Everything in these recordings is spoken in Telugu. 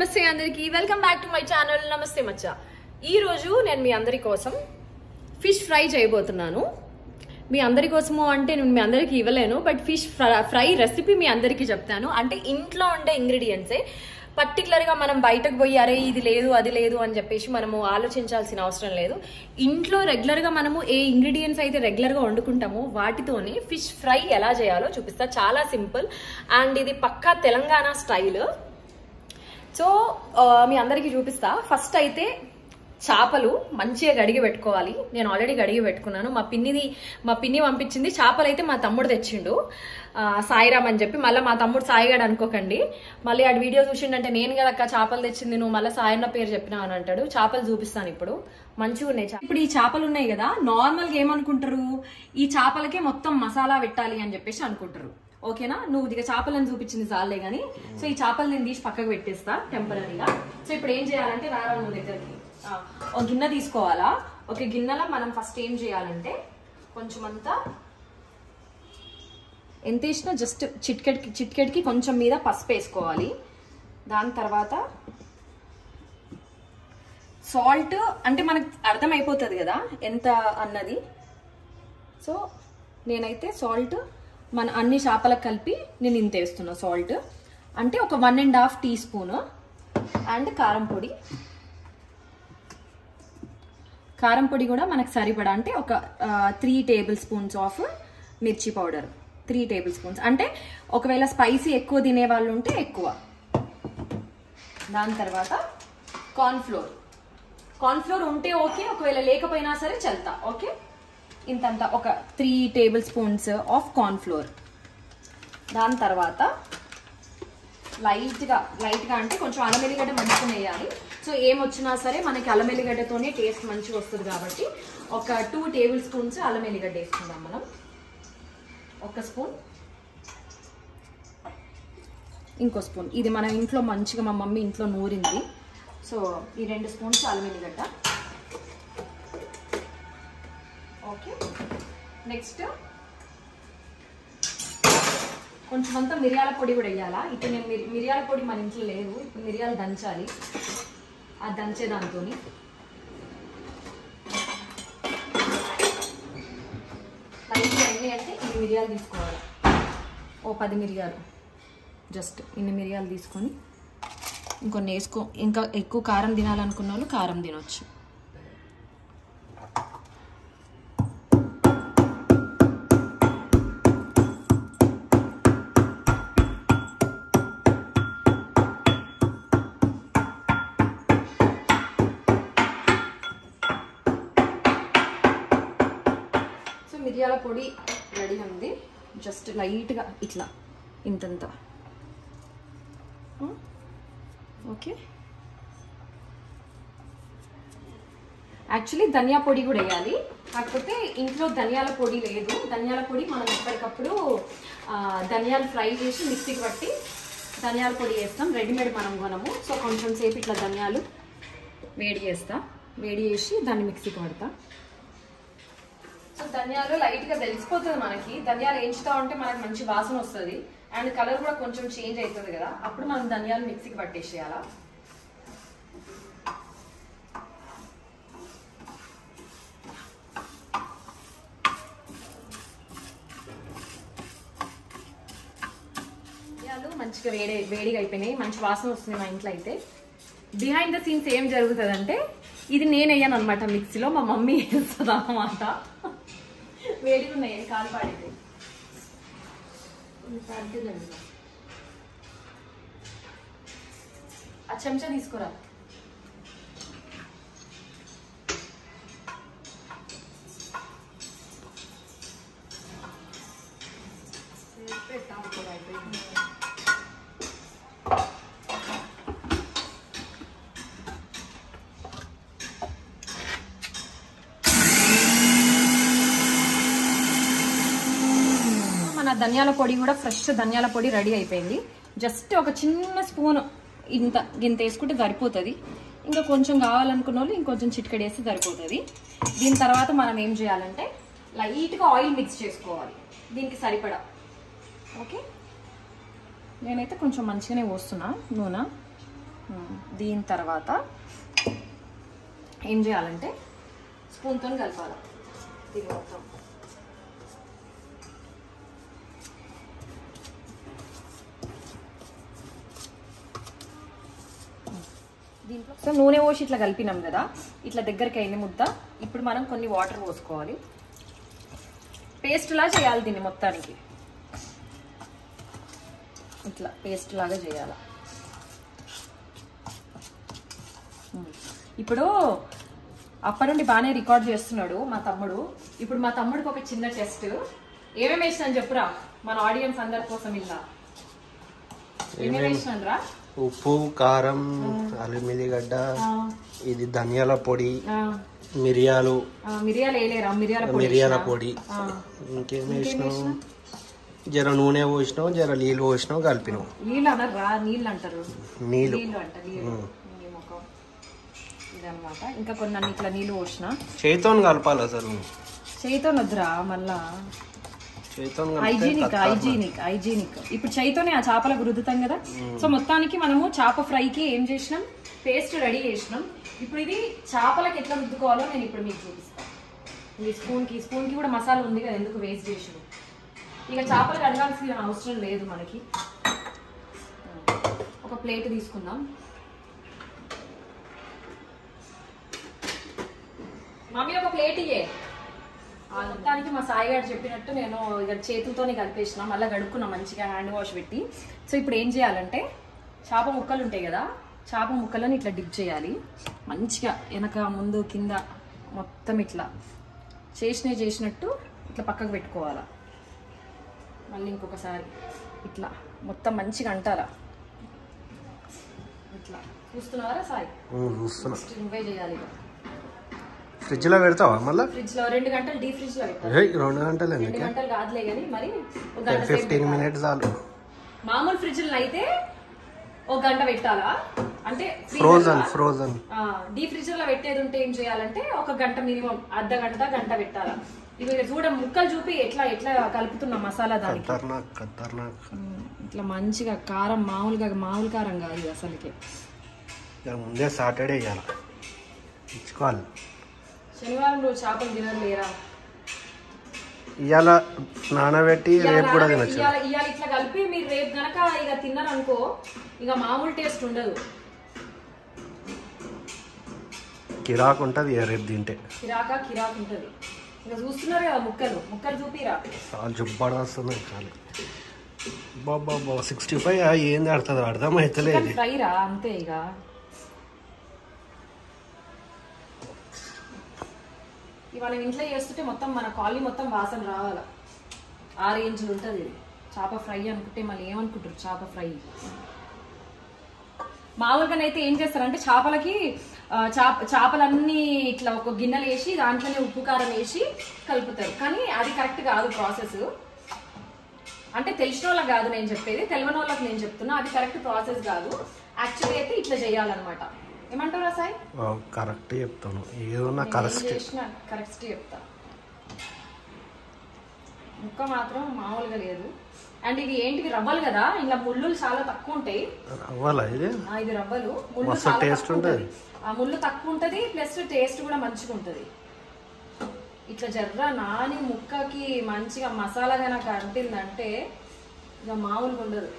నమస్తే అందరికి welcome back to my channel నమస్తే మచ్చ ఈ రోజు నేను మీ అందరి కోసం ఫిష్ ఫ్రై చేయబోతున్నాను మీ అందరి కోసము అంటే నేను మీ అందరికి ఇవ్వలేను బట్ ఫిష్ ఫ్రై రెసిపీ మీ అందరికీ చెప్తాను అంటే ఇంట్లో ఉండే ఇంగ్రీడియంట్సే పర్టికులర్గా మనం బయటకు పోయి అరే ఇది లేదు అది లేదు అని చెప్పేసి మనము ఆలోచించాల్సిన అవసరం లేదు ఇంట్లో రెగ్యులర్గా మనము ఏ ఇంగ్రీడియంట్స్ అయితే రెగ్యులర్గా వండుకుంటామో వాటితోనే ఫిష్ ఫ్రై ఎలా చేయాలో చూపిస్తా చాలా సింపుల్ అండ్ ఇది పక్కా తెలంగాణ స్టైల్ సో ఆ, మీ అందరికీ చూపిస్తా ఫస్ట్ అయితే చేపలు మంచిగా గడిగి పెట్టుకోవాలి నేను ఆల్రెడీ గడిగి పెట్టుకున్నాను మా పిన్నిది మా పిన్ని పంపించింది చేపలు అయితే మా తమ్ముడు తెచ్చిండు ఆ, సాయిరామ్ అని చెప్పి మళ్ళీ మా తమ్ముడు సాయిగాడు అనుకోకండి మళ్ళీ ఆడు వీడియో చూసిండంటే నేను కదా అక్క చేపలు తెచ్చింది నువ్వు మళ్ళీ సాయన్న పేరు చెప్పినావు అని అంటాడు చేపలు చూపిస్తాను ఇప్పుడు మంచిగా ఉన్నాయి చా- ఇప్పుడు ఈ చేపలు ఉన్నాయి కదా నార్మల్గా ఏమనుకుంటారు ఈ చేపలకే మొత్తం మసాలా పెట్టాలి అని చెప్పేసి అనుకుంటారు ఓకేనా నువ్వు ఇక చేపలను చూపించింది చాలే గానీ సో ఈ చేపలు నేను తీసి పక్కకు పెట్టేస్తా టెంపరీగా సో ఇప్పుడు ఏం చేయాలంటే రారా నువ్వు దగ్గరికి ఆ, ఒక గిన్నె తీసుకోవాలా ఒక గిన్నెలో మనం ఫస్ట్ ఏం చేయాలంటే కొంచెం అంతా ఎంత వేసినా జస్ట్ చిట్కెట్కి చిట్కెట్కి కొంచెం మీద పసుపు వేసుకోవాలి దాని తర్వాత సాల్ట్ అంటే మనకు అర్థమైపోతుంది కదా ఎంత అన్నది సో నేనైతే సాల్ట్ మన అన్ని చేపలకు కలిపి నేను ఇంత వేస్తున్నా సాల్ట్ అంటే ఒక one and half teaspoon and కారం పొడి కారం పొడి కూడా మనకు సరిపడా అంటే ఒక three tablespoons of mirchi powder three tablespoons అంటే ఒకవేళ స్పైసీ ఎక్కువ తినే వాళ్ళు ఉంటే ఎక్కువ దాని తర్వాత కార్న్ఫ్లోర్ కార్న్ఫ్లోర్ ఉంటే ఓకే ఒకవేళ లేకపోయినా సరే చల్తా ఓకే ఇంతంత ఒక three tablespoons of cornflour దాని తర్వాత లైట్గా లైట్గా అంటే కొంచెం అల్లం ఎల్లిగడ్డ మంచిగా వేయాలి సో ఏమొచ్చినా సరే మనకి అల్లం ఎల్లిగడ్డతోనే టేస్ట్ మంచిగా వస్తుంది కాబట్టి ఒక టూ టేబుల్ స్పూన్స్ అల్లం ఎల్లిగడ్డ వేసుకుందాం మనం ఒక స్పూన్ ఇంకో స్పూన్ ఇది మన ఇంట్లో మంచిగా మా మమ్మీ ఇంట్లో నూరింది సో ఈ రెండు స్పూన్స్ అల్లం ఎల్లిగడ్డ ఓకే నెక్స్ట్ కొంచెం అంతా మిరియాల పొడి కూడా వేయాలా ఇప్పుడు నేను మిరి- మిరియాల పొడి మన ఇంట్లో లేదు ఇప్పుడు మిరియాలు దంచాలి ఆ దంచే దాంతో లైట్గా ఎన్ని అంటే ఇన్ని మిరియాలు తీసుకోవాలి ఓ పది మిరియాలు జస్ట్ ఇన్ని మిరియాలు తీసుకొని ఇంకొన్ని వేసుకో ఇంకా ఎక్కువ కారం తినాలనుకున్న వాళ్ళు కారం తినొచ్చు సో మిరియాల పొడి రెడీ ఉంది జస్ట్ లైట్గా ఇట్లా ఇంతంత ఓకే యాక్చువల్లీ ధనియా పొడి కూడా వేయాలి కాకపోతే ఇంట్లో ధనియాల పొడి లేదు ధనియాల పొడి మనం ఎప్పటికప్పుడు ఆ, ధనియాలు ఫ్రై చేసి మిక్సీకి పట్టి ధనియాల పొడి వేస్తాం రెడీమేడ్ మనం కొనము సో కొంచెం సేపు ఇట్లా ధనియాలు వేడి చేస్తా వేడి చేసి దాన్ని మిక్సీకి పడతా సో ధనియాలు లైట్ గా తెలిసిపోతుంది మనకి ధనియాలు వేయించుతా ఉంటే మనకి మంచి వాసన వస్తుంది అండ్ కలర్ కూడా కొంచెం చేంజ్ అవుతుంది కదా అప్పుడు మనం ధనియాలు మిక్సీకి పట్టేసేయాలా ధనియాలు మంచిగా వేడి వేడిగా అయిపోయినాయి మంచి వాసన వస్తుంది మా ఇంట్లో అయితే బిహైండ్ ద సీన్స్ ఏం జరుగుతుంది అంటే ఇది నేను వేయను అనమాట మిక్సీలో మా మమ్మీ వేస్తుంది అన్నమాట వేడిగా ఉన్నాయి కాలు పాడితే ఆ చెంచా తీసుకురా మన ధనియాల పొడి కూడా ఫ్రెష్ ధనియాల పొడి రెడీ అయిపోయింది జస్ట్ ఒక చిన్న స్పూన్ ఇంత ఇంత వేసుకుంటే సరిపోతుంది ఇంకా కొంచెం కావాలనుకున్న వాళ్ళు ఇంకొంచెం చిటికెడు వేస్తే సరిపోతుంది దీని తర్వాత మనం ఏం చేయాలంటే లైట్గా ఆయిల్ మిక్స్ చేసుకోవాలి దీనికి సరిపడా ఓకే నేనైతే కొంచెం మంచిగానే పోస్తున్నా నూనె ఉమ్, దీని తర్వాత ఏం చేయాలంటే స్పూన్తో కలపాలి ఇది మొత్తం దీంట్లో సో నూనె పోసి ఇట్లా కలిపినాం కదా ఇట్లా దగ్గరికి అయింది ముద్ద ఇప్పుడు మనం కొన్ని వాటర్ పోసుకోవాలి పేస్ట్ లా చేయాలి దీన్ని మొత్తానికి ఇట్లా పేస్ట్ లాగా చేయాలి ఉమ్. ఇప్పుడు అప్పటి నుండి బాగానే రికార్డ్ చేస్తున్నాడు మా తమ్ముడు ఇప్పుడు మా తమ్ముడికి ఒక చిన్న టెస్ట్ ఏమేమి వేసినాను చెప్పురా మన ఆడియన్స్ అందరి కోసం ఇలా ఏమేమి వేసినాను రా ఉప్పు కారం అల్లిమిల్లిగడ్డ ఇది ధనియాల పొడి ఆ, మిరియాలు ఆ, మిరియాలు వేయలేరా మిరియాల పొడి మిరియాల వేసినా? పొడి ఆ, ఇంకేం వేసినావు జర నూనె పోసినావు జర నీళ్ళు పోసినావు కలిపినావు నీళ్ళు అనరా నీళ్ళు అంటారు నీళ్ళు నీళ్ళు అంట నీళ్ళు నీ ముఖం ఇదన్నమాట ఇంకా కొన్ని అన్ని ఇట్లా నీళ్ళు పోసిన చేతితో కలపాలి అసలు చేయితో వద్దురా మళ్ళా చేతితో హైజీనిక్ హైజీనిక్ హైజీనిక్ ఇప్పుడు చేయితోనే ఆ చేపలకు రుద్దుతాం కదా సో మొత్తానికి మనము చేప ఫ్రైకి ఏం చేసినాం పేస్ట్ రెడీ చేసినాం ఇప్పుడు ఇది చేపలకు ఎట్లా రుద్దుకోవాలో నేను ఇప్పుడు మీకు చూపిస్తాను ఈ స్పూన్కి ఈ స్పూన్కి కూడా మసాలా ఉంది కదా ఎందుకు వేస్ట్ చేసిన ఇక చేపలకు అడగాల్సిన అవసరం లేదు మనకి ఒక ప్లేట్ తీసుకుందాం మమ్మీ ఒక ప్లేట్ ఇయ్యే ఆ మొత్తానికి మా సాయి గారు చెప్పినట్టు నేను ఇక చేతులతోనే కలిపేసిన మళ్ళీ గడుక్కున్నా మంచిగా హ్యాండ్ వాష్ పెట్టి సో ఇప్పుడు ఏం చేయాలంటే చేప ముక్కలు ఉంటాయి కదా చేప ముక్కలను ఇట్లా డిప్ చేయాలి మంచిగా వెనక ముందు కింద మొత్తం ఇట్లా చేసినవి చేసినట్టు ఇట్లా పక్కకు పెట్టుకోవాలా మళ్ళీ ఇంకొకసారి ఇట్లా మొత్తం మంచిగా అంటారా ఇట్లా చూస్తున్నారా సాయి చూస్తున్నా నువ్వే చేయాలి ఇక. ఫ్రిడ్జ్ లో పెడతావా మళ్ళా ఫ్రిడ్జ్ లో రెండు గంటలు డీ ఫ్రిడ్జ్ లో పెట్టాలి ఏయ్, రెండు గంటలు రెండు ఎందుకే గంటలు కాదులే కానీ మరి ఒక గంట సేపు ఫిఫ్టీన్ మినిట్స్ చాలు మామూలు ఫ్రిడ్జ్ అయితే ఒక గంట పెట్టాలా అంటే ఫ్రోజన్ ఫ్రోజన్ డీ ఫ్రిడ్జ్ లో పెట్టేది ఉంటే ఏం చేయాలంటే ఒక గంట మినిమం అర్ధ గంట గంట పెట్టాలా ఇవి చూడ ముక్కలు చూపి ఎట్లా ఎట్లా కలుపుతున్నా మసాలా దానికి ఖతర్నాక్ ఖతర్నాక్ ఉమ్, ఇట్లా మంచిగా కారం మామూలుగా మామూలు కారం కాదు ఇది అసలుకి ఇక ముందే సాటర్డే ఇవ్వాలి ఇచ్చుకోవాలి శనివారం రోజు చేపలు తినరు లేరా ఇవాళ నానబెట్టి రేపు కూడా తినచ్చు ఇవాళ ఇవాళ ఇట్లా కలిపి మీరు రేపు గనక ఇక తిన్నారనుకో ఇక మామూలు టేస్ట్ ఉండదు కిరాక్ ఉంటుంది ఇక రేపు తింటే కిరాకా కిరాక్ ఉంటది ఇక చూస్తున్నారు కదా ముక్కలు ముక్కలు చూపిరా చాలా జుబ్బాడు వస్తుంది చాలు బాబా బాబా సిక్స్టీ ఫైవ్ ఏంది ఆడుతుంది అర్థమైతలేదు ఫ్రై రా అంతే ఇక ఇవి మనం ఇంట్లో చేస్తుంటే మొత్తం మన కాలనీ మొత్తం వాసన రావాల ఆ రేంజ్లో ఉంటుంది ఇది చేప ఫ్రై అనుకుంటే మళ్ళీ ఏమనుకుంటారు చేప ఫ్రై మామూలుగానైతే ఏం చేస్తారంటే చేపలకి ఆ, చేప చేపలన్నీ ఇట్లా ఒక గిన్నెలు వేసి దాంట్లోనే ఉప్పు కారం వేసి కలుపుతారు కానీ అది కరెక్ట్ కాదు ప్రాసెస్ అంటే తెలిసిన వాళ్ళకి కాదు నేను చెప్పేది తెలియని వాళ్ళకి నేను చెప్తున్నా అది కరెక్ట్ ప్రాసెస్ కాదు యాక్చువల్లీ అయితే ఇట్లా చేయాలన్నమాట ఏమంటారా సాయి కరెక్ట్ చెప్తాను ఏదన్నా నేను కరెక్ట్ ఏం చేసినా కరెక్ట్ చెప్తా ముక్క మాత్రం మామూలుగా లేదు అండ్ ఇది ఏంటివి రవ్వలు కదా ఇలా ముళ్ళు చాలా తక్కువ ఉంటాయి అవ్వాలా ఇది ఆ, ఇది రవ్వలు ముళ్ళు మస్తు చాలా taste తక్కువ ఉంటది. ఆ ముళ్ళు తక్కువ ఉంటది ప్లస్ టేస్ట్ కూడా మంచిగా ఉంటది ఇట్లా జర్ర నాని ముక్కకి మంచిగా మసాలా కనుక అంటిందంటే ఇక మామూలుగా ఉండదు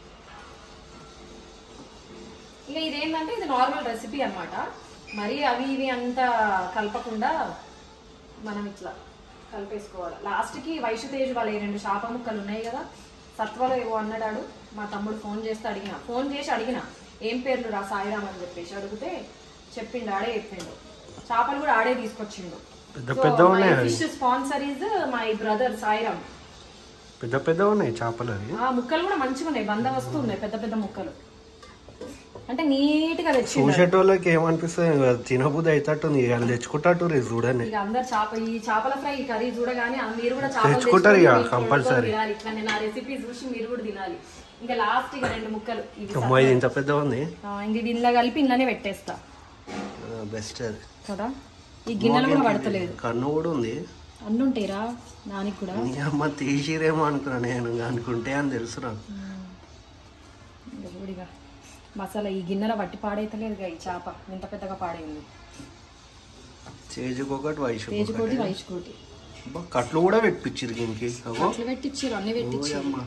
ఇక ఇదేంటంటే ఇది నార్మల్ రెసిపీ అన్నమాట మరి అవి ఇవి అంతా కలపకుండా మనం ఇట్లా కలిపేసుకోవాలి లాస్ట్కి వైషుతేజ్ వాళ్ళ ఈ రెండు చేప ముక్కలు ఉన్నాయి కదా సత్వలో ఏవో అన్నాడు మా తమ్ముడు ఫోన్ చేస్తే అడిగిన ఫోన్ చేసి అడిగిన ఏం పేర్లు రా సాయిరామ్ అని చెప్పేసి అడిగితే చెప్పిండు ఆడే చెప్పిండు చేపలు కూడా ఆడే తీసుకొచ్చిండు పెద్ద పెద్ద ఉన్నాయి అవి. Fish sponsor is my brother Sairam పెద్ద పెద్ద ఉన్నాయి చేపలు అవి ఆ ముక్కలు కూడా మంచిగా ఉన్నాయి బందవస్తు ఉన్నాయి పెద్ద పెద్ద ముక్కలు అంటే నీట్ గా తెచ్చిండు చూసేటోళ్ళకి ఏమనిపిస్తుంది తినబుద్ధి అవుతట్టుంది వాళ్ళు తెచ్చుకుంటట్టు రే చూడండి ఇక అందరు చేప ఈ చేపల ఫ్రై కర్రీ చూడగానే ఆ మీరు కూడా చేపలు తెచ్చుకుంటారు ఇక, తెచ్చుకొని మీరు compulsory. వండుకొని తినాలి ఇట్లా నేను ఆ రెసిపీ చూసి మీరు కూడా తినాలి ఇంకా లాస్ట్ ఇక రెండు ముక్కలు ఇవి అమ్మాయి ఇది ఇంత పెద్ద ఉంది ఆ, ఇంక ఇది ఇంట్లో కలిపి ఇంట్లోనే పెట్టేస్తా బెస్ట్ అది కదా ఈ గిన్నెలు కూడా పడతలేదు కన్ను కూడా ఉంది అన్ని ఉంటాయిరా దానికి కూడా నీ అమ్మ తీసిరేమో అనుకున్నా నేను అనుకుంటే అని తెలుసు నాకు ఇంకా చూడిగా మసాలా ఈ గిన్నెలో వట్టి పాడైతలేదు ఈ చేప ఇంత పెద్దగా పాడైంది చేజుకి ఒకటి వయసు తేజుకోటి వైష్కోటి కట్లు కూడా పెట్టించారు దీనికి అగో అట్లా పెట్టించారు అన్ని పెట్టించారు ఓయమ్మ.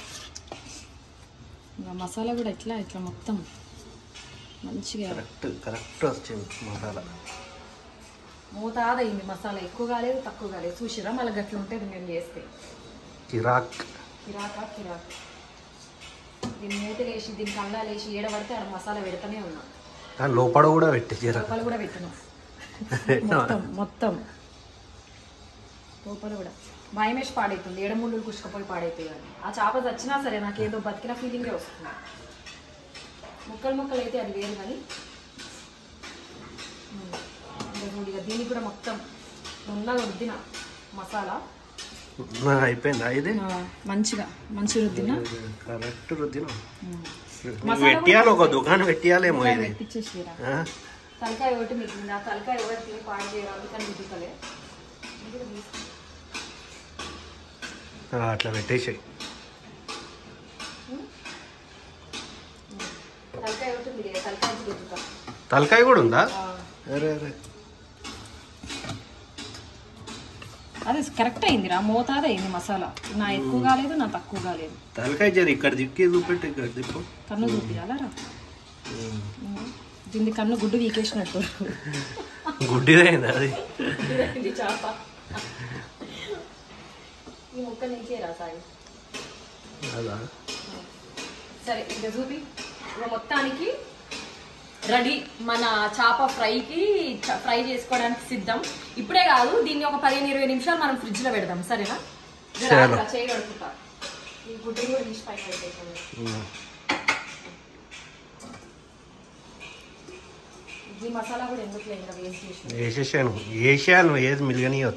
ఇంకా మసాలా కూడా ఎట్లా ఇట్లా మొత్తం మంచిగా కరెక్ట్ కరెక్ట్ వచ్చింది మసాలా మోతాదైంది మసాలా ఎక్కువ కాలేదు తక్కువ కాలేదు చూసిరా మళ్ళీ గట్ల ఉంటుంది మేము చేస్తే కిరాక్ కిరాక కిరాక్ దీన్ని మూతలు వేసి దీనికి అల్లాలు వేసి ఏడబడితే ఆడ మసాలా పెడతానే ఉన్నాం దాని లోపల కూడా పెట్టించారు లోపల కూడా పెట్టినాం మొత్తం మొత్తం లోపల కూడా భయం వేసి పాడైతుంది ఏడముళ్ళు కుసుకపోయి పాడైతాయి అని ఆ చేప చచ్చినా సరే నాకు ఏదో బతికిన ఫీలింగే వస్తుంది ముక్కలు ముక్కలు అయితే అది వేరు కానీ ఉమ్. ఇంకా చూడు ఇక దీనికి కూడా మొత్తం నున్నగా రుద్దిన మసాలా నా, అయిపోయిందా ఇది ఆ, మంచిగా మంచి రుద్దిన కరెక్ట్ రుద్దిన మసాలా పెట్టియాలి ఒక దుకాణం పెట్టియాలేమో ఇది పెట్టించేసిరా ఆ? తలకాయ ఒకటి మిగిలింది ఆ తలకాయ ఎవరు తిని పాడు చేయరు అందుకని మిగుతలే ఆ, అట్లా పెట్టేసాయి తలకాయ ఒకటి మిగిలి తలకాయ రుద్దుతా తలకాయ కూడా ఉందా అరే అరే అదే కరెక్ట్ అయింది రా మోతాదు అయింది మసాలా నా ఎక్కువ కాలేదు నా తక్కువ కాలేదు తలకాయ జరి ఇక్కడ దిక్కి చూపెట్టి ఇక్కడ దిక్కు కన్ను చూపియాలా రా దీన్ని కన్ను గుడ్డు వీకేసినట్టు గుడ్డిదైంది అది ఇది చేప ఈ ముక్క నీకే రా సాయి అదా సరే ఇక చూపి ఇక మొత్తానికి రెడీ మన చేప ఫ్రైకి చ- ఫ్రై చేసుకోవడానికి సిద్ధం ఇప్పుడే కాదు దీన్ని ఒక పదిహేను ఇరవై నిమిషాలు మనం ఫ్రిడ్జ్ లో పెడదాం సరేనా జర సరే. ఇలా చేయగలుగుతా ఈ గుడ్డు కూడా తీసి పైన పెట్టేసాను ఉమ్. ఈ మసాలా కూడా ఎందుకు లేదు వేస్ట్ చేసి వేసేసాను వేసాను ఏది మిలిగనియొద్దు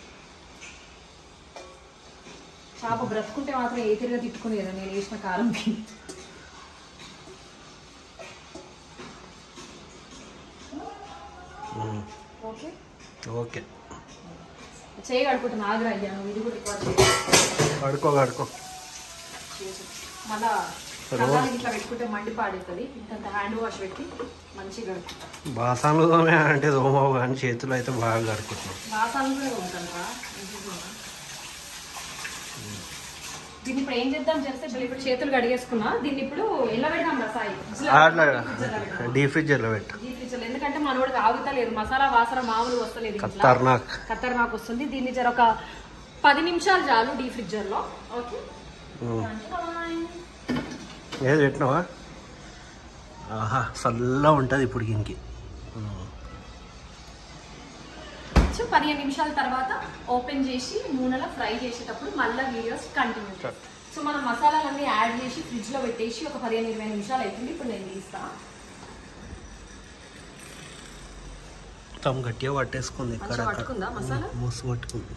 చేప బ్రతుకుంటే మాత్రం ఏ తిరిగా తిట్టుకునేది నేను వేసిన కారంకి ఉమ్. ఓకే ఓకే చేయగలుగుతున్నా ఆగ్రా అయ్యాను ఇది కూడా రికార్డ్ చేయాలి కడుకో కడుకో మళ్ళా రోజు- కళ్ళానికి ఇట్లా పెట్టుకుంటే మండి పాడేస్తుంది ఇంత హ్యాండ్ వాష్ పెట్టి మంచిగా కడుక్కుంటా బాసాన్లు తోమే అంటే తోమవు కానీ చేతులు అయితే బాగా కడుకుంటున్నాం వాసాలు కూడా ఉంటాను రా దీన్ని ఇప్పుడు ఏం చేద్దాం చేస్తే ఇప్పుడు ఇప్పుడు చేతులు కడిగేసుకున్నా దీన్ని ఇప్పుడు ఎలా పెడదాం రా సాయి అట్లా డీప్ ఫ్రిడ్జర్లో పెట్టు ఈ ఫ్రిడ్జ్లో ఎందుకంటే మనోడికి ఆగుతలేదు మసాలా వాసన మామూలు వస్తలేదు ఇంట్లో. ఖతర్నాక్ ఖతర్నాక్ వస్తుంది దీన్ని జర ఒక పది నిమిషాలు చాలు డీ ఫ్రిడ్జర్ లో ఓకే ఉమ్. ఏది పెట్టినావా ఆహా చల్లగా ఉంటుంది ఇప్పుడు దీనికి ఉమ్. సో పదిహేను నిమిషాల తర్వాత ఓపెన్ చేసి నూనెలో ఫ్రై చేసేటప్పుడు మళ్ళీ వీడియోస్ కంటిన్యూ సో మనం మసాలాలన్నీ యాడ్ చేసి ఫ్రిడ్జ్ లో పెట్టేసి ఒక పదిహేను ఇరవై నిమిషాలు అవుతుంది ఇప్పుడు నేను తీస్తా మొత్తం గట్టిగా పట్టేసుకుంది ఇక్కడ మంచిగా పట్టుకుందా మసాలా మూసి పట్టుకుంది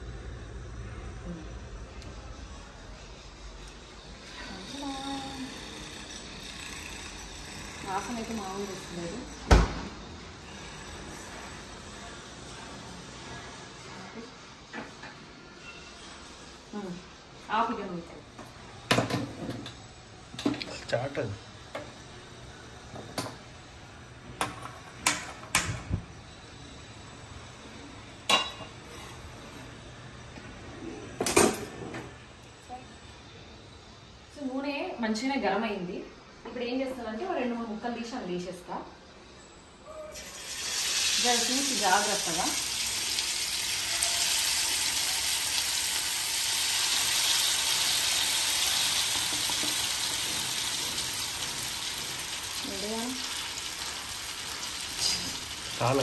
వాసన అయితే మామూలుగా వస్తుంది ఆపిగా నువ్వు స్టార్ట్ అది సో నూనె మంచిగానే గరం అయింది ఇప్పుడు ఏం చేస్తానంటే ఒక రెండు మూడు ముక్కలు తీసి అవి వేసేస్తా జర చూసి జాగ్రత్తగా రెడీగా? చాలా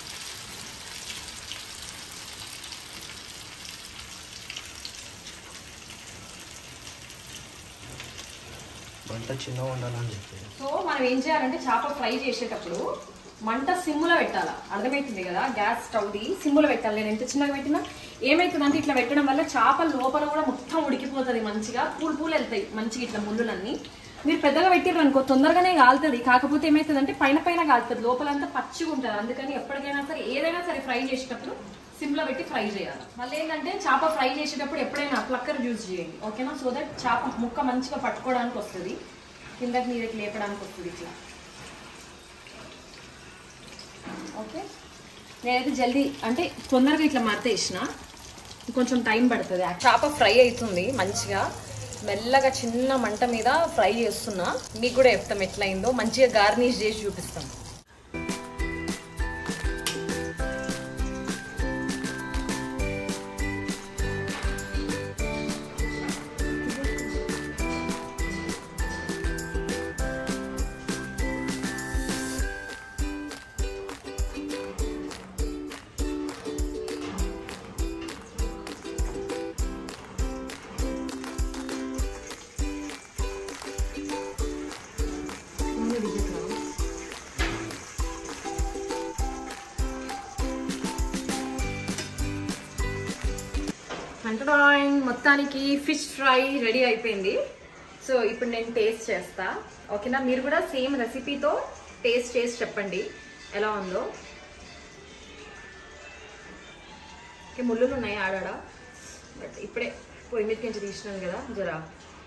మంట చిన్నగా ఉండాలని చెప్పి సో మనం ఏం చేయాలంటే చేప ఫ్రై చేసేటప్పుడు మంట సిమ్ములో పెట్టాలా అర్థమవుతుంది కదా గ్యాస్ స్టవ్ది సిమ్ములో పెట్టాలి నేను ఎంత చిన్నగా పెట్టినా ఏమవుతుందంటే ఇట్లా పెట్టడం వల్ల చేపల లోపల కూడా మొత్తం ఉడికిపోతుంది మంచిగా పూలు పూలు వెళ్తాయి మంచిగా ఇట్లా ముళ్ళులన్నీ మీరు పెద్దగా పెట్టిర్రు అనుకో తొందరగానే కాలుతుంది కాకపోతే ఏమవుతుందంటే పైన పైన కాలుతుంది లోపలంతా పచ్చిగా ఉంటుంది అందుకని ఎప్పటికైనా సరే ఏదైనా సరే ఫ్రై చేసేటప్పుడు సిమ్లో పెట్టి ఫ్రై చేయాలి మళ్ళీ ఏంటంటే చేప ఫ్రై చేసేటప్పుడు ఎప్పుడైనా ప్లక్కర్ యూజ్ చేయండి ఓకేనా సో దట్ చేప ముక్క మంచిగా పట్టుకోవడానికి వస్తుంది కిందకి మీదకి లేపడానికి వస్తుంది ఇట్లా ఓకే నేనైతే జల్దీ అంటే తొందరగా ఇట్లా మడతేసిన కొంచెం టైం పడుతుంది చేప ఫ్రై అవుతుంది మంచిగా మెల్లగా చిన్న మంట మీద ఫ్రై చేస్తున్నా మీకు కూడా చెప్తాం ఎట్లయిందో మంచిగా గార్నిష్ చేసి చూపిస్తాం అంటడాయింగ్ మొత్తానికి ఫిష్ ఫ్రై రెడీ అయిపోయింది సో ఇప్పుడు నేను టేస్ట్ చేస్తా ఓకేనా మీరు కూడా సేమ్ రెసిపీతో టేస్ట్ చేసి చెప్పండి ఎలా ఉందో ఓకే ముళ్ళులు ఉన్నాయి ఆడాడ బట్ ఇప్పుడే పొయ్యి మీద నుంచి తీసినాను కదా జరా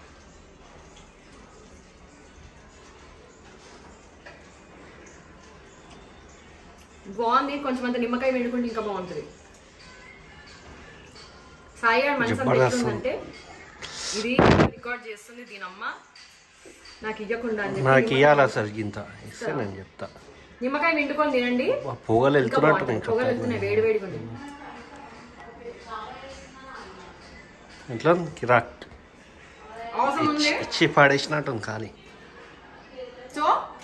బాగుంది కొంచెం అంత నిమ్మకాయ వండుకుంటే ఇంకా బాగుంటుంది సాయి గారు మనసు అంత జబర్దస్త్. ఎట్లుందంటే ఇది రికార్డ్ చేస్తుంది దీని అమ్మ నాకు ఇవ్వకుండా అని చెప్పి నాకు నిమ్మకాయ- ఇవ్వాలి అసలు గింత ఇస్తే నేను చెప్తా నిమ్మకాయ వండుకొని తినండి ఆ పొగలు ఇంకా వెళ్తున్నట్టు బాగుంటుంది. నేను పొగలు చెప్తా వెళ్తున్నాయి వేడి వేడిగా ఉంది ఇంట్లో కిరాక్ అవసరం ఉంది ఇచ్చి- ఇచ్చి పాడేసినట్టు ఉంది కానీ సో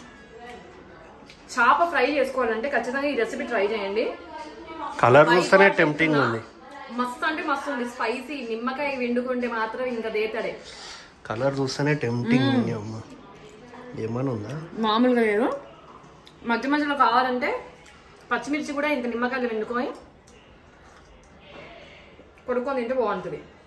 చేప ఫ్రై చేసుకోవాలంటే ఖచ్చితంగా ఈ రెసిపీ ట్రై చేయండి కలర్ చూస్తేనే టెంప్టింగ్ ఉంది మస్తు అంటే మస్తు ఉంది స్పైసీ నిమ్మకాయ వండుకుంటే మాత్రం ఇంకా దేతడే కలర్ చూస్తేనే టెంప్టింగ్ ఉంది అమ్మ ఏమన్నా ఉందా మామూలుగా లేదు మధ్య మధ్యలో కావాలంటే పచ్చిమిర్చి కూడా ఇంత నిమ్మకాయలు వండుకొని కొడుకొని తింటే బాగుంటుంది